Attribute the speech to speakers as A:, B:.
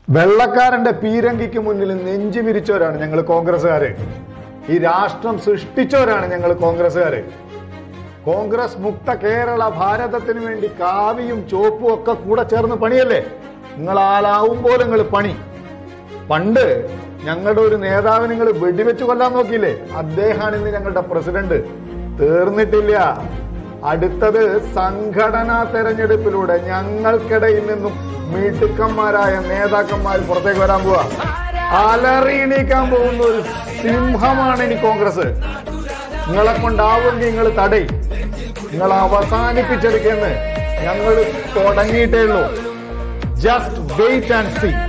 A: വെള്ളക്കാരന്റെ പീരങ്കിക്ക് മുന്നിൽ നെഞ്ചു വിരിച്ചവരാണ് ഞങ്ങൾ കോൺഗ്രസ്സുകാര് ഈ രാഷ്ട്രം സൃഷ്ടിച്ചവരാണ് ഞങ്ങൾ കോൺഗ്രസ്സുകാര് കോൺഗ്രസ് മുക്ത കേരള ഭാരതത്തിന് വേണ്ടി കാവിയും ചോപ്പും ഒക്കെ കൂടെ ചേർന്ന് പണിയല്ലേ നിങ്ങൾ ആലാവും പോലെ നിങ്ങൾ പണി പണ്ട് ഞങ്ങളുടെ ഒരു നേതാവിനെ നിങ്ങൾ വെടിവെച്ച് കൊല്ലാൻ നോക്കിയില്ലേ അദ്ദേഹമാണ് ഇന്ന് ഞങ്ങളുടെ പ്രസിഡന്റ് തീർന്നിട്ടില്ല അടുത്തത് സംഘടനാ തെരഞ്ഞെടുപ്പിലൂടെ ഞങ്ങൾക്കിടയിൽ നിന്നും മിടുക്കന്മാരായ നേതാക്കന്മാർ പുറത്തേക്ക് വരാൻ പോവാ അലറിയിണീക്കാൻ പോകുന്ന ഒരു സിംഹമാണ് ഇനി കോൺഗ്രസ് നിങ്ങളെ കൊണ്ടാവുമെങ്കിൽ നിങ്ങൾ തടയും നിങ്ങൾ അവസാനിപ്പിച്ചെടുക്കെന്ന് ഞങ്ങൾ തുടങ്ങിയിട്ടേ ഉള്ളൂ ജസ്റ്റ് വെയിറ്റ് ആൻഡ് സീ